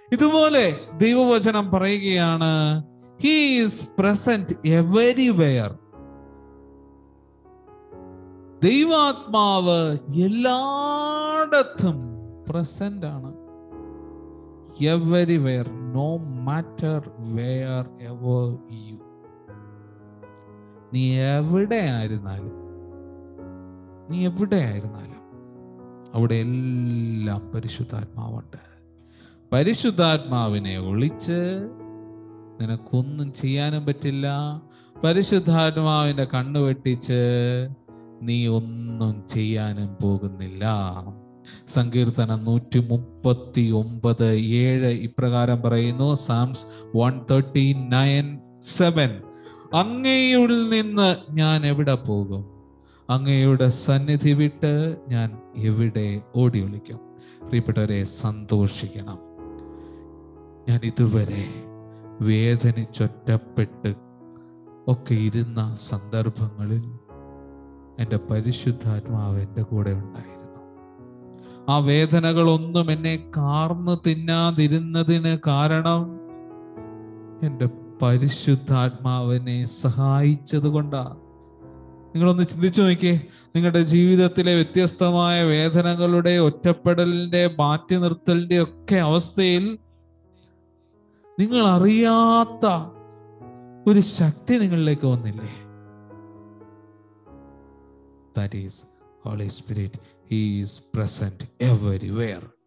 ഇതുപോലെ ദൈവവചനം പറയുകയാണ് ഹീസ് പ്രസന്റ് എവരിവെയർ ദൈവാത്മാവ് എല്ലായിടത്തും പ്രസന്റ് ആണ് everywhere no matter wherever you നീ എവിടെ ആയിരുന്നാലും നീ എവിടെ ആയിരുന്നാലും അവിടെ എല്ലാം പരിശുദ്ധാത്മാവുണ്ട് പരിശുദ്ധാത്മാവിനെ ഒളിച്ച് നിനക്കൊന്നും ചെയ്യാനും പറ്റില്ല പരിശുദ്ധാത്മാവിന്റെ കണ്ണു വെട്ടിച്ച് നീ ഒന്നും ചെയ്യാനും പോകുന്നില്ല സങ്കീർത്തനം നൂറ്റി മുപ്പത്തി ഒമ്പത് ഏഴ് ഇപ്രകാരം പറയുന്നു psalms one thirty nine seven അങ്ങയിൽ നിന്ന് ഞാൻ എവിടെ പോകും അങ്ങയുടെ സന്നിധി വിട്ട് ഞാൻ എവിടെ ഓടി ഒളിക്കും പ്രിയപ്പെട്ടവരെ സന്തോഷിക്കണം ഞാൻ ഇതുവരെ വേദനിച്ചൊറ്റപ്പെട്ട് ഒക്കെ ഇരുന്ന സന്ദർഭങ്ങളിൽ എൻ്റെ പരിശുദ്ധാത്മാവ് എൻ്റെ കൂടെ ഉണ്ടായിരുന്നു ആ വേദനകളൊന്നും എന്നെ കാർന്നു തിന്നാതിരുന്നതിന് കാരണം എൻ്റെ പരിശുദ്ധാത്മാവിനെ സഹായിച്ചത് കൊണ്ടാ നിങ്ങളൊന്ന് ചിന്തിച്ചു നോക്കിയേ നിങ്ങളുടെ ജീവിതത്തിലെ വ്യത്യസ്തമായ വേദനകളുടെ ഒറ്റപ്പെടലിന്റെ മാറ്റി നിർത്തലിന്റെ ഒക്കെ അവസ്ഥയിൽ നിങ്ങൾ അറിയാത്ത ഒരു ശക്തി നിങ്ങളിലേക്ക് വന്നില്ലേ that is holy spirit he is present everywhere